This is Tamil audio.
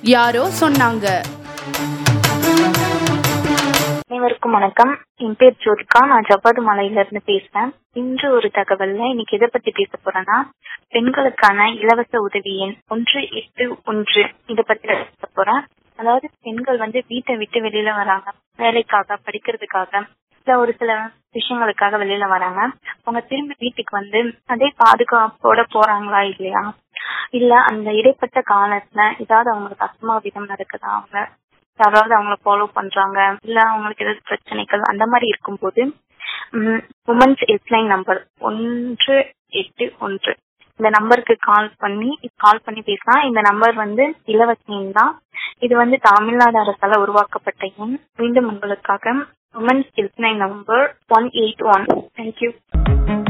யாரோ சொன்னாங்க அனைவருக்கும் வணக்கம் என் பேர் ஜோதிகா நான் ஜவ்வாது மலையில இருந்து பேசுறேன் இன்று ஒரு தகவல்ல இன்னைக்கு எதை பத்தி பேச போறேன்னா பெண்களுக்கான இலவச உதவி எண் ஒன்று எட்டு ஒன்று இதை பத்தி நான் பேச போறேன் அதாவது பெண்கள் வந்து வீட்டை விட்டு வெளியில வராங்க வேலைக்காக படிக்கிறதுக்காக இல்ல ஒரு சில விஷயங்களுக்காக வெளியில வராங்க அவங்க திரும்பி வீட்டுக்கு வந்து அதே பாதுகாப்போட போறாங்களா இல்லையா இல்ல அந்த இடைப்பட்ட காலத்துல ஏதாவது அவங்களுக்கு அசம்பாவிதம் நடக்குதா அவங்க யாராவது அவங்கள ஃபாலோ பண்றாங்க இல்ல அவங்களுக்கு ஏதாவது பிரச்சனைகள் அந்த மாதிரி இருக்கும்போது உமன்ஸ் ஹெல்ப்லைன் நம்பர் ஒன்று எட்டு ஒன்று இந்த நம்பருக்கு கால் பண்ணி கால் பண்ணி பேசலாம் இந்த நம்பர் வந்து இலவச எண் தான் இது வந்து தமிழ்நாடு அரசால உருவாக்கப்பட்ட எண் மீண்டும் உங்களுக்காக women's helpline number one eight one thank you